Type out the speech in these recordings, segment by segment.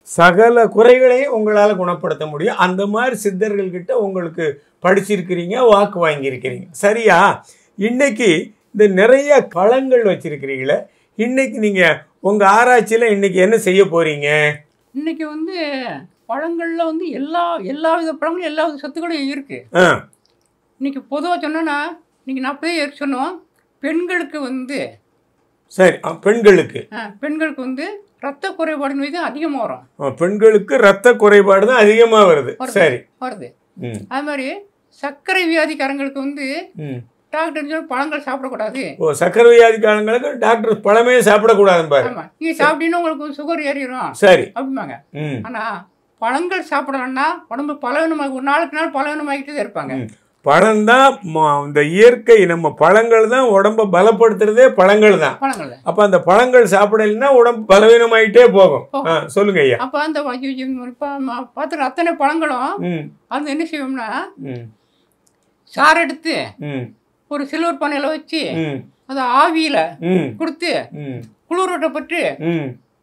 சகல குறைகளையும் உங்களால் குணப்படுத்த முடியும் அந்த மாதிரி சித்தர்கள்கிட்ட உங்களுக்கு படிச்சிருக்கிறீங்க வாக்கு வாங்கியிருக்கிறீங்க சரியா இன்னைக்கு இந்த நிறைய பழங்கள் வச்சிருக்கிறீங்களே இன்னைக்கு நீங்கள் உங்கள் ஆராய்ச்சியில் இன்னைக்கு என்ன செய்ய போறீங்க இன்னைக்கு வந்து பழங்கள்ல வந்து எல்லா எல்லா வித பழங்களும் எல்லா வித சத்துக்களும் இருக்கு ஆ இன்னைக்கு பொதுவாக சொன்னோன்னா இன்னைக்கு நான் போய் சொன்னோம் பெண்களுக்கு வந்து சரி ஆ, பெண்களுக்கு ஆ, பெண்களுக்கு வந்து ரத்த குறைபாடு மீது அதிகமாக வரும் ஆ, பெண்களுக்கு ரத்த குறைபாடு தான் அதிகமாக வருது வருது. சரி வருது ம் அது மாதிரி சர்க்கரை வியாதிக்காரங்களுக்கு வந்து ம் டாக்டர் சொல்லி பழங்கள் சாப்பிடக்கூடாது ஓ சக்கரை வியாதிக்காரங்களுக்கு டாக்டர் பழமே சாப்பிடக்கூடாதுன்னு பாரு ஆமாம் நீங்கள் சாப்பிட்டீங்கன்னா உங்களுக்கு சுகர் ஏறிடும் சரி அப்படிம்பாங்க ம் ஆனால் பழங்கள் சாப்பிடலன்னா உடம்பு பலவீனமாக ஒரு நாளுக்கு நாள் பலவீனமாகிட்டே தான் இருப்பாங்க ம். பழம்தான் ம- இந்த இயற்கை நம்ம பழங்கள் தான் உடம்ப பலப்படுத்துறதே பழங்கள் தான் பழங்கள் அப்ப அந்த பழங்கள் சாப்பிடலைன்னா உடம்பு பலவீனமாயிட்டே போகும் ஆ, சொல்லுங்க ஐயா அப்போ அந்த பார்த்துட்டு அத்தனை பழங்களும் ம் அது என்ன செய்வோம்னா ம் சாறு எடுத்து ம் ஒரு சில்வர் பானையில் வச்சு ம் அதை ஆவியில் ம் கொடுத்து ம் குளிரூட்டப்பட்டு ம்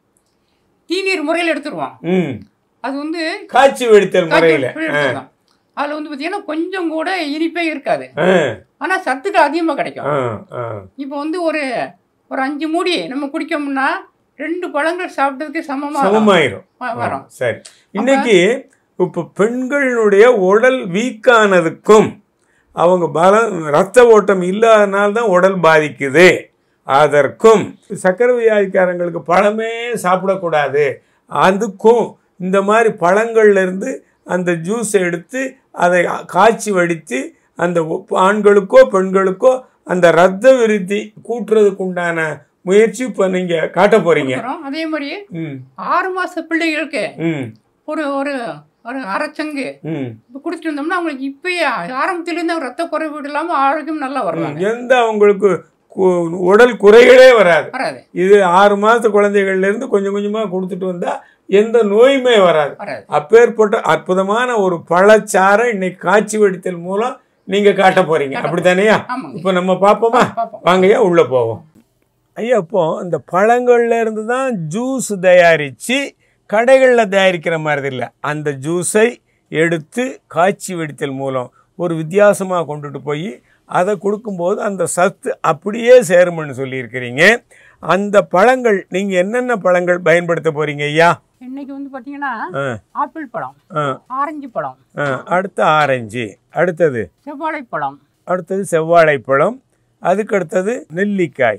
தீநீர் முறையில் எடுத்துருவோம் ம் அது வந்து காய்ச்சி வெடித்தல் முறையில் எடுத்துருவோம் அதில் வந்து பார்த்தீங்கன்னா கொஞ்சம் கூட இனிப்பே இருக்காது ஆ ஆனால் சத்துக்கள் அதிகமாக கிடைக்கும் ஆ ஆ இப்போ வந்து ஒரு ஒரு அஞ்சு மூடி நம்ம குடிக்கோம்னா ரெண்டு பழங்கள் சாப்பிட்டதுக்கு சமமாக சமமாயிரும் வரும் சரி இன்னைக்கு இப்போ பெண்களுடைய உடல் வீக்கானதுக்கும் அவங்க பலம் ரத்த ஓட்டம் இல்லாதனால தான் உடல் பாதிக்குது அதற்கும் சக்கரை வியாதிக்காரங்களுக்கு பழமே சாப்பிடக்கூடாது அதுக்கும் இந்த மாதிரி பழங்கள்ல இருந்து அந்த ஜூஸ் எடுத்து அதை காய்ச்சி வடித்து அந்த ஒ- ஆண்களுக்கோ பெண்களுக்கோ அந்த ரத்த விருத்தி கூட்டுறதுக்கு உண்டான முயற்சி இப்போ நீங்கள் காட்ட போறீங்க கொடுக்குறோம். அதே மாதிரி ம் ஆறு மாச பிள்ளைகளுக்கு ம் ஒரு ஒரு ஒரு அரைச்சங்கு ம் இப்போ குடிச்சிட்டு வந்தோம்னா அவங்களுக்கு இப்பயே ஆரம்பத்திலேருந்து ரத்த குறைபாடு இல்லாமல் ஆரோக்கியம் நல்லா வருவாங்க எந்த அவங்களுக்கு கு- உடல் குறைகளே வராது வராது இது ஆறு மாத குழந்தைகள்ல இருந்து கொஞ்சம் கொஞ்சமா கொடுத்துட்டு வந்தா எந்த நோயுமே வராது வராது அப்பேற்பட்ட அற்புதமான ஒரு பழச்சாறை இன்னைக்கு காட்சி வடித்தல் மூலம் நீங்க காட்ட போறீங்க அப்படித்தானேயா ஆமாங்க இப்போ நம்ம பார்ப்போமா பார்ப்போம் வாங்கய்யா உள்ள போவோம் ஐயா இப்போ இந்த பழங்கள்ல இருந்து தான் ஜூஸ் தயாரித்து கடைகளில் தயாரிக்கிற மாதிரி இல்லை அந்த ஜூஸை எடுத்து காய்ச்சி வெடித்தல் மூலம் ஒரு வித்தியாசமாக கொண்டுட்டு போய் அதை கொடுக்கும்போது அந்த சத்து அப்படியே சேரும்னு சொல்லியிருக்கிறீங்க அந்த பழங்கள் நீங்கள் என்னென்ன பழங்கள் பயன்படுத்த போகிறீங்க ஐயா இன்னைக்கு வந்து பார்த்தீங்கன்னா ஆ ஆப்பிள் பழம் ஆ ஆரஞ்சு பழம் ஆ அடுத்து ஆரஞ்சு அடுத்தது செவ்வாழை பழம் அடுத்தது செவ்வாழைப்பழம் அதுக்கு அடுத்தது நெல்லிக்காய்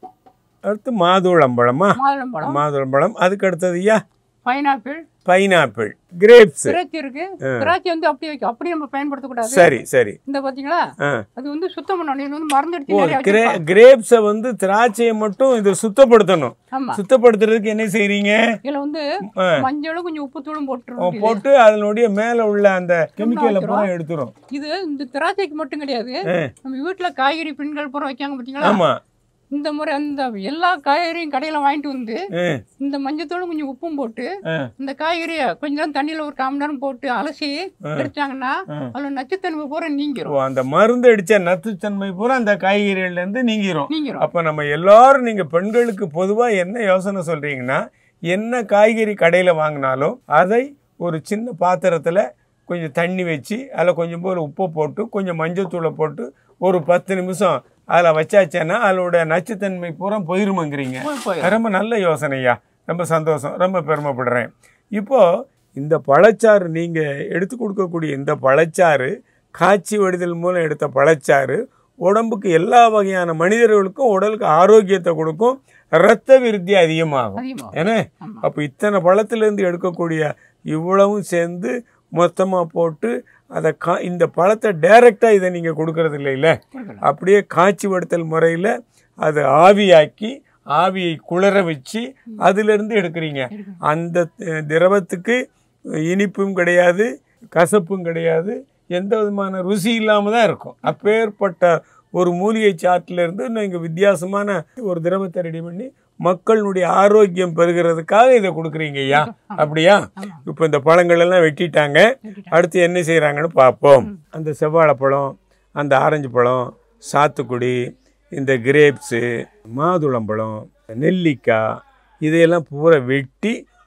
அடுத்து மாதுளம்பழமா மாதுளம்பழம் மாதுளம்பழம் அதுக்கு அடுத்தது ஐயா பைனாப்பிள் பைனாப்பிள் கிரேப்ஸ் திராட்சை இருக்கு திராட்சை வந்து அப்படியே வைக்கும் அப்படி நம்ம பயன்படுத்தக்கூடாது சரி சரி இந்த பார்த்தீங்களா ஆ அது வந்து சுத்தம் பண்ணணும் இது வந்து மருந்து ஓ அடிச்சு நிறைய கிரே வச்சிருப்பாங்க. கிரேப்ஸை வந்து திராட்சையை மட்டும் இது சுத்தப்படுத்தணும் ஆமா சுத்தப்படுத்துறதுக்கு என்ன செய்றீங்க இதுல வந்து ஆ. மஞ்சளும் கொஞ்சம் உப்பு தூளும் ஓ, போட்டுருவோம் போட்டு அதனுடைய மேல உள்ள அந்த கெமிக்கலை பூரா எடுத்துரும் இது இந்த திராட்சைக்கு மட்டும் கிடையாது ஆ. நம்ம வீட்டுல காய்கறி பெண்கள் பூரா வைக்காங்க பார்த்தீங்களா ஆமா இந்த முறை அந்த எல்லா காய்கறியும் கடையில வாங்கிட்டு வந்து ஆ, இந்த மஞ்சத்தூளும் கொஞ்சம் உப்பும் போட்டு ஆ, இந்த காய்கறியை கொஞ்ச நேரம் தண்ணியில ஒரு காம நேரம் போட்டு அலசி எடுத்தாங்கன்னா அதுல நச்சுத்தன்மை பூரா ஓ, நீங்கிரும் அந்த மருந்து அடிச்ச நச்சுத்தன்மை பூரா அந்த காய்கறிகள்ல இருந்து நீங்கிரும் நீங்கிரும் அப்போ நம்ம எல்லாரும் நீங்கள் பெண்களுக்கு பொதுவாக என்ன யோசனை சொல்கிறீங்கன்னா என்ன காய்கறி கடையில் வாங்கினாலும் அதை ஒரு சின்ன பாத்திரத்தில் கொஞ்சம் தண்ணி வச்சு அதில் கொஞ்சம் போல் உப்பை போட்டு கொஞ்சம் மஞ்சத்தூளை போட்டு ஒரு பத்து நிமிஷம் அதில் வச்சாச்சேன்னா அதோட நச்சுத்தன்மை பூரா போயிருமங்கிறீங்க போய் போய் ரொம்ப நல்ல யோசனையா ரொம்ப சந்தோஷம் ரொம்ப பெருமைப்படுறேன் இப்போது இந்த பழச்சாறு நீங்கள் எடுத்து கொடுக்கக்கூடிய இந்த பழச்சாறு காய்ச்சி வடிதல் மூலம் எடுத்த பழச்சாறு உடம்புக்கு எல்லா வகையான மனிதர்களுக்கும் உடலுக்கு ஆரோக்கியத்தை கொடுக்கும் இரத்த விருத்தி அதிகமாகும் அதிகமா ஏன்னா ஆமா. அப்போ இத்தனை பழத்திலேருந்து எடுக்கக்கூடிய இவ்வளவும் சேர்ந்து மொத்தமாக போட்டு அதை கா இந்த பழத்தை டைரெக்டாக இதை நீங்கள் கொடுக்கறது இல்லைல்ல கொடுக்கலாம். அப்படியே காய்ச்சி வடுத்தல் முறையில் அதை ஆவியாக்கி ஆவியை குளிர வச்சு அதிலிருந்து எடுக்கிறீங்க எடுக்கணும். அந்த அஹ், திரவத்துக்கு இனிப்பும் கிடையாது கசப்பும் கிடையாது எந்த விதமான ருசி இல்லாமல் தான் இருக்கும் அப்பேற்பட்ட ஒரு மூலிகை சாட்டிலிருந்து நீங்கள் வித்தியாசமான ஒரு திரவத்தை ரெடி பண்ணி மக்களுடைய ஆரோக்கியம் பெறுகிறதுக்காக இதை கொடுக்குறீங்க ஐயா அப்படியா ஆமா. இப்போ இந்த பழங்கள் எல்லாம் வெட்டிட்டாங்க வெட்டிட்டாங்க. அடுத்து என்ன செய்கிறாங்கன்னு பார்ப்போம் அந்த செவ்வாழைப்பழம் அந்த ஆரஞ்சு பழம் சாத்துக்குடி இந்த கிரேப்ஸு மாதுளம்பழம் நெல்லிக்காய் இதையெல்லாம் பூரா வெட்டி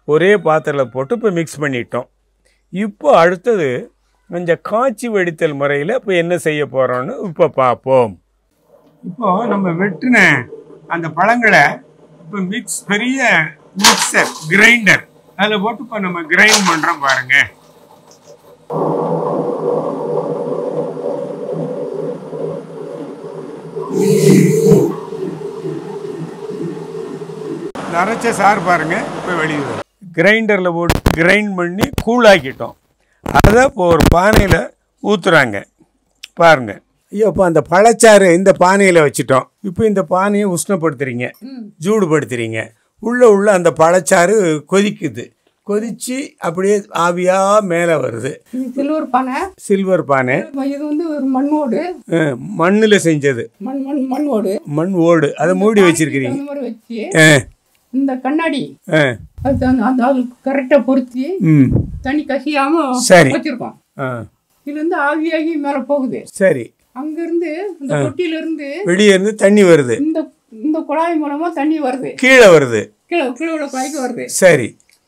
ஒரே பாத்திரத்தில் போட்டு இப்போ மிக்ஸ் பண்ணிட்டோம் இப்போ அடுத்தது கொஞ்சம் காய்ச்சி வடித்தல் முறையில் இப்போ என்ன செய்ய போகிறோன்னு இப்போ பார்ப்போம் இப்போ நம்ம வெட்டின அந்த பழங்களை இப்போ மிக்ஸ் பெரிய மிக்சர் கிரைண்டர் அதில் போட்டு இப்போ நம்ம கிரைண்ட் பண்ணுறோம் பாருங்க அரைச்ச சார் பாருங்க இப்போ வெளியே வரும் கிரைண்டரில் போட்டு கிரைண்ட் பண்ணி கூழாக்கிட்டோம் அதை இப்போ ஒரு பானையில் ஊற்றுறாங்க பாருங்க ஐயோ இப்போ அந்த பழச்சாறு இந்த பானையில் வச்சுட்டோம் இப்போ இந்த பானையை உஷ்ணப்படுத்துறீங்க சூடுபடுத்துறீங்க உள்ள உள்ள அந்த பழச்சாறு கொதிக்குது கொதிச்சு அப்படியே ஆவியாக மேலே வருது இது சில்வர் பானை சில்வர் பானை இது வந்து ஒரு மண் ஓடு மண்ணில் செஞ்சது மண் மண் மண் ஓடு மண் ஓடு அதை மூடி வச்சிருக்கிறீங்க அந்த மாதிரி வச்சு ஆ இந்த கண்ணாடி ஆ அது அந்த அந்த அது கரெக்டாக பொருத்தி ம் தண்ணி கசியாம சரி. வச்சிருக்கோம் ஆ இதுல இருந்து ஆவியாகி மேல போகுது சரி அங்கிருந்து இந்த தொட்டியில இருந்து வெளியே இருந்து தண்ணி வருது இந்த இந்த குழாய் மூலமா தண்ணி வருது கீழே வருது கீழே கீழே உள்ள குழாய்க்கு வருது சரி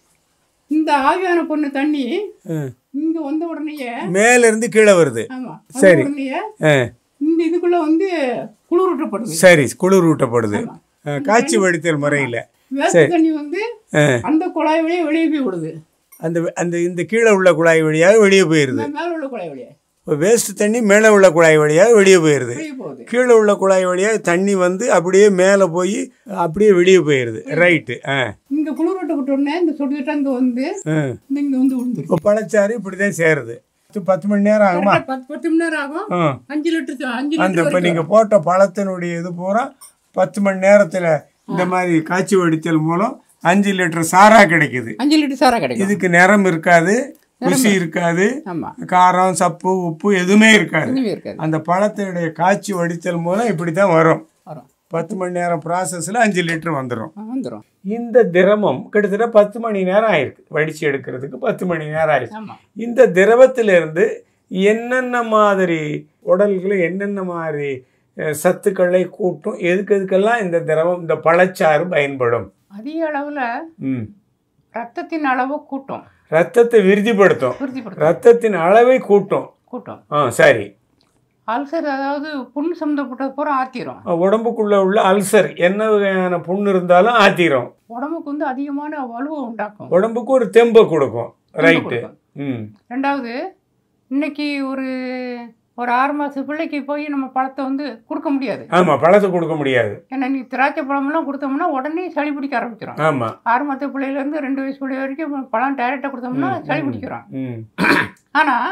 இந்த ஆவியான பொண்ணு தண்ணி ஆ. இங்க வந்த உடனேயே மேல இருந்து கீழே வருது ஆமா வந்த சரி. உடனேயே ஆ, இந்த இதுக்குள்ள வந்து குளிரூட்டப்படுது சரி குளிர் ஊட்டப்படுது ஆ, காய்ச்சி வடித்தல் முறையில் வேஸ்ட் தண்ணி வந்து ஆ. அந்த குழாய் வழியா வெளியே போய் விடுது அந்த அந்த இந்த கீழே உள்ள குழாய் வழியாக வெளியே போயிடுது இந்த மேல உள்ள குழாய் வழியா இப்போ வேஸ்ட் தண்ணி மேலே உள்ள குழாய் வழியாக வெளியே போயிடுது வெளியே போகுது கீழே உள்ள குழாய் வழியாக தண்ணி வந்து அப்படியே மேலே போய் அப்படியே வெளியே போயிடுது ரைட்டு ஆ இங்க குளிரூட்டப்பட்ட உடனே இந்த சொட்டு அங்க வந்து ஆ. இந்த இங்க வந்து விழுந்துருக்கு இப்போ பழச்சாறு இப்படி தான் சேருது பத்து- பத்து மணி நேரம் ஆகுமா கரெக்டா பத்து பத்து மணி நேரம் ஆகும் ஆ அஞ்சு லிட்டர் அஞ்சு அந்த லிட்டர் இப்போ நீங்கள் போட்ட பழத்தினுடைய இது பூரா பத்து மணி நேரத்தில் இந்த மாதிரி காய்ச்சி வடித்தல் மூலம் அஞ்சு லிட்டர் சாரா கிடைக்குது அஞ்சு லிட்டர் சாரா கிடைக்கும் இதுக்கு நிறம் இருக்காது ருசி இருக்காது ஆமா காரம் சப்பு உப்பு எதுவுமே இருக்காது எதுவுமே இருக்காது அந்த பழத்தினுடைய காய்ச்சி வடித்தல் மூலம் இப்படி தான் வரும் வரும் பத்து மணி நேரம் ப்ராசஸில் அஞ்சு லிட்டர் வந்துடும் ஆ, வந்துரும் இந்த திரவம் கிட்டத்தட்ட பத்து மணி நேரம் ஆயிருக்கு வடித்து எடுக்கிறதுக்கு பத்து மணி நேரம் ஆயிருக்கு ஆமா இந்த திரவத்திலிருந்து என்னென்ன மாதிரி உடல்களை என்னென்ன மாதிரி அஹ், சத்துக்களை கூட்டும் எதுக்கு எதுக்கெல்லாம் இந்த திரவம் இந்த பழச்சாறு பயன்படும் அதிக அளவுல ம் ரத்தத்தின் அளவு கூட்டும் ரத்தத்தை விருதிப்படுத்தும் உறுதிப்படுத்தும் ரத்தத்தின் அளவை கூட்டும் கூட்டும் ஆ சரி அல்சர் அதாவது புண் சம்மந்தப்பட்ட பூரா ஆத்திரும் உடம்புக்குள்ள உள்ள அல்சர் என்ன வகையான புண்ணு இருந்தாலும் ஆத்திரும் உடம்புக்கு வந்து அதிகமான வலுவை உண்டாக்கும் உடம்புக்கு ஒரு தெம்பை கொடுக்கும் ரைட்டு கொடுக்கும். ம் ரெண்டாவது இன்னைக்கு ஒரு ஒரு ஆறு மாச பிள்ளைக்கு போய் நம்ம பழத்தை வந்து கொடுக்க முடியாது ஆமாம் பழத்தை கொடுக்க முடியாது ஏன்னா நீ திராட்சை பழமெல்லாம் கொடுத்தோம்னா உடனே சளி பிடிக்க ஆரம்பிச்சிடும் ஆமாம் ஆறு மாத பிள்ளையிலேருந்து ரெண்டு வயசு பிள்ளை வரைக்கும் பழம் டைரெக்டாக கொடுத்தோம்னா சளி பிடிக்கிறோம் ம் ஆனால்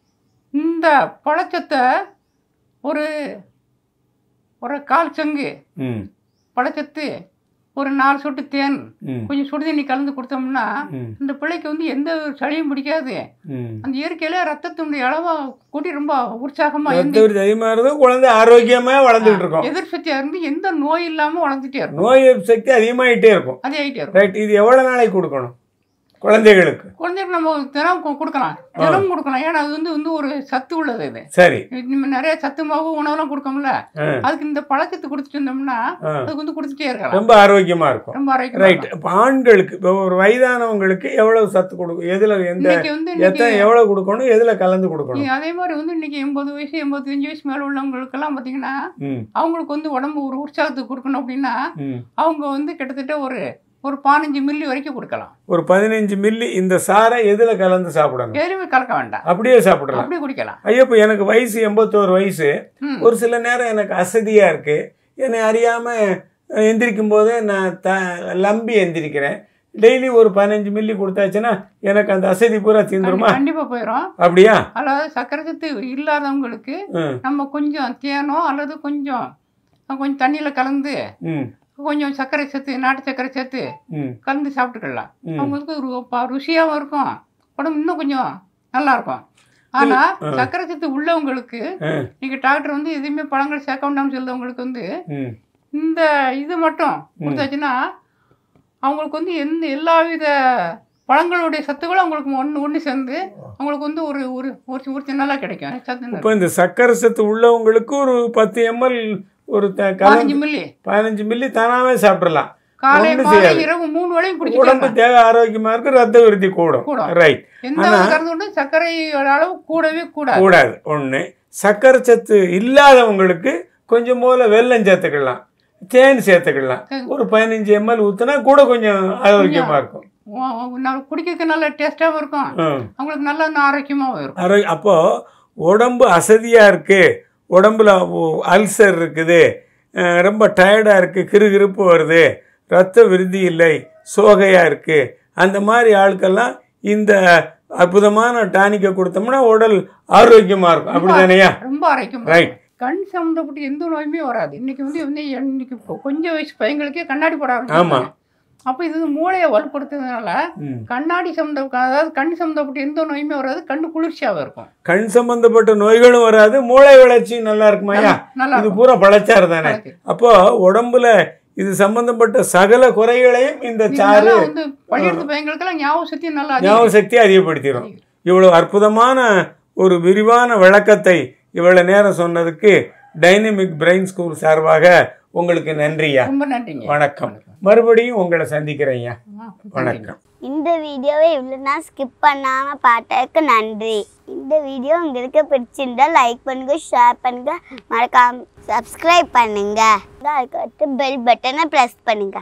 இந்த பழச்சத்தை ஒரு ஒரு கால் சங்கு ம் பழச்சத்து ஒரு நாலு சொட்டு தேன் ம் கொஞ்சம் சுடுதண்ணி கலந்து கொடுத்தோம்னா ம் இந்த பிள்ளைக்கு வந்து எந்த ஒரு சளியும் பிடிக்காது ம் அந்த இயற்கையில ரத்தத்தினுடைய அளவை கூட்டி ரொம்ப உற்சாகமா எந்த ரத்த விருத்தி அதிகமாக இருந்தால் குழந்தை ஆரோக்கியமாக வளர்ந்துட்டு இருக்கும் எதிர் சக்தியா இருந்து எந்த நோய் இல்லாம வளர்ந்துட்டே இருக்கும் நோய் எதிர்ப்பு சக்தி அதிகமாகிட்டே இருக்கும் அதே ஆகிட்டே இருக்கும் ரைட் இது எவ்வளோ நாளைக்கு கொடுக்கணும் குழந்தைகளுக்கு குழந்தைக்கு நம்ம தினம் கு- கொடுக்கலாம் தினம் கொடுக்கலாம் ஏன்னா அது வந்து வந்து ஒரு சத்து உள்ளது இது சரி நம்ம நிறைய சத்து மாவு உணவெல்லாம் கொடுக்கோம்ல ஆ. அதுக்கு இந்த பழக்கத்தை கொடுத்துட்டு இருந்தோம்னா ஆ. அதுக்கு வந்து கொடுத்துட்டே இருக்கலாம் ரொம்ப ஆரோக்கியமாக இருக்கும் ரொம்ப ஆரோக்கியமா ரைட் இருக்கும். இப்போ ஆண்களுக்கு இப்போ ஒரு வயதானவங்களுக்கு எவ்வளவு சத்து கொடுக்கும் எதில் எந்த இன்னைக்கு வந்து இன்னைக்கு எத்தனை எவ்வளோ கொடுக்கணும் எதில் கலந்து கொடுக்கணும் அதே மாதிரி வந்து இன்னைக்கு எண்பது வயசு எண்பத்தஞ்சு வயசு மேல உள்ளவங்களுக்கெல்லாம் பார்த்தீங்கன்னா ம் அவங்களுக்கு வந்து உடம்பு ஒரு உற்சாகத்துக்கு கொடுக்கணும் அப்படின்னா ம் அவங்க வந்து கிட்டத்தட்ட ஒரு ஒரு பதினஞ்சு மில்லி வரைக்கும் கொடுக்கலாம் ஒரு பதினஞ்சு மில்லி இந்த சாரை எதில் கலந்து சாப்பிடணும் எதுவுமே கலக்க வேண்டாம் அப்படியே சாப்பிடலாம் அப்படியே குடிக்கலாம் ஐயோ இப்போ எனக்கு வயசு எண்பத்தோரு வயசு ம். ஒரு சில நேரம் எனக்கு அசதியாக இருக்குது என்னை அறியாமல் எந்திரிக்கும் போதே நான் த லம்பி எந்திரிக்கிறேன் டெய்லி ஒரு பதினஞ்சு மில்லி கொடுத்தாச்சுன்னா எனக்கு அந்த அசதி பூரா தீந்துருமா கண்டிப்பா போயிடும் அப்படியா அதாவது சக்கரை சத்து இல்லாதவங்களுக்கு ம் நம்ம கொஞ்சம் தேனோ அல்லது கொஞ்சம் கொஞ்சம் தண்ணியில் கலந்து ம் கொஞ்சம் சர்க்கரை சேர்த்து நாட்டு சர்க்கரை சேர்த்து ம் கலந்து சாப்பிட்டுக்கலாம் ம். அவங்களுக்கு ஒரு ப- ருசியாவும் இருக்கும் உடம்பு இன்னும் கொஞ்சம் நல்லா இருக்கும் ஆனா சர்க்கரை சத்து உள்ளவங்களுக்கு ஆ, நீங்க டாக்டர் வந்து எதுவுமே பழங்கள் சேர்க்க வேண்டாம்னு சொல்றவங்களுக்கு வந்து ம் இந்த இது மட்டும் கொடுத்தாச்சுன்னா அவங்களுக்கு வந்து எந்த எல்லா வித பழங்களுடைய சத்துக்களும் அவங்களுக்கு ஒன்று ஒன்று சேர்ந்து அவங்களுக்கு வந்து ஒரு ஒரு ஒரு ஒரு சின்னதாக கிடைக்கும் சத்து இப்போ இந்த சர்க்கரை சத்து உள்ளவங்களுக்கு ஒரு பத்து எம்எல் ஒரு த கலந்து பதினஞ்சு மில்லி பதினஞ்சு மில்லி தானாகவே சாப்பிடலாம் காலை ஒண்ணும் மாலை செய்யாது. இரவு மூணு வேளையும் உடம்பு குடிச்சிட்டு தேவை ஆரோக்கியமா இருக்கு ரத்த விருத்தி கூடும் கூடும். ரைட் எந்த ஒரு கருத்து கொண்டு சர்க்கரையோட அளவு கூடவே கூடாது கூடாது ஒன்று சர்க்கரை சத்து இல்லாதவங்களுக்கு கொஞ்சம் போல வெல்லம் சேர்த்துக்கலாம் தேன் சேர்த்துக்கலாம் ஒரு பதினஞ்சு எம்எல் ஊத்துனா கூட கொஞ்சம் ஆரோக்கியமா இருக்கும் உ- உ- நம்ம குடிக்கிறதுக்கு நல்ல டேஸ்டாகவும் இருக்கும் ம். அவங்களுக்கு நல்ல இன்னும் ஆரோக்கியமாகவும் இருக்கும் ஆரோக்கிய அப்போ உடம்பு அசதியா இருக்கு உடம்புல அல்சர் இருக்குது அஹ் ரொம்ப டயர்டா இருக்கு கிறுகிறுப்பு வருது ரத்த விருத்தி இல்லை சோகையா இருக்கு அந்த மாதிரி ஆட்கள்லாம் இந்த அற்புதமான டானிக்கை கொடுத்தோம்னா உடல் ஆரோக்கியமா இருக்கும் அப்படிதானையா ரொம்ப ஆரோக்கியம் ரைட் கண் சம்மந்தப்பட்ட எந்த நோயுமே வராது இன்னைக்கு வந்து வந்து இன்னைக்கு இப்போ கொஞ்சம் வயசு பையங்களுக்கே கண்ணாடி போட ஆமா. ஆரம்பிச்சாங்க அப்போ இது வந்து மூளையை வலுப்படுத்துறதுனால ம். கண்ணாடி சம்மந்த அதாவது கண் சம்மந்தப்பட்ட எந்த நோயுமே வராது கண்ணு குளிர்ச்சியாகவும் இருக்கும் கண் சம்பந்தப்பட்ட நோய்களும் வராது மூளை வளர்ச்சியும் நல்லா இருக்குமாயா நல்லா இது பூரா பழச்சாறு தானே இருக்கும். அப்போ உடம்புல இது சம்பந்தப்பட்ட சகல குறைகளையும் இந்த இது சாறு நல்லா வந்து பள்ளியெடுத்து பையங்களுக்கெல்லாம் ஞாபக சக்தி நல்லா அதிகம். ஞாபக சக்தி அதிகப்படுத்திடும் இவ்வளவு அற்புதமான ஒரு விரிவான விளக்கத்தை இவ்வளவு நேரம் சொன்னதுக்கு டைனமிக் பிரெயின் ஸ்கூல் சார்பாக உங்களுக்கு நன்றியா ரொம்ப நன்றிங்க வணக்கம் மறுபடியும் உங்களை சந்திக்கிறேன்யா ஆ, நன்றிங்க. வணக்கம் இந்த வீடியோவை இவ்வளோ நான் ஸ்கிப் பண்ணாமல் பார்த்ததுக்கு நன்றி இந்த வீடியோ உங்களுக்கு பிடிச்சிருந்தா லைக் பண்ணுங்க ஷேர் பண்ணுங்க மறக்காம சப்ஸ்கிரைப் பண்ணுங்க அதுக்கடுத்து பெல் பட்டனை ப்ரெஸ் பண்ணுங்க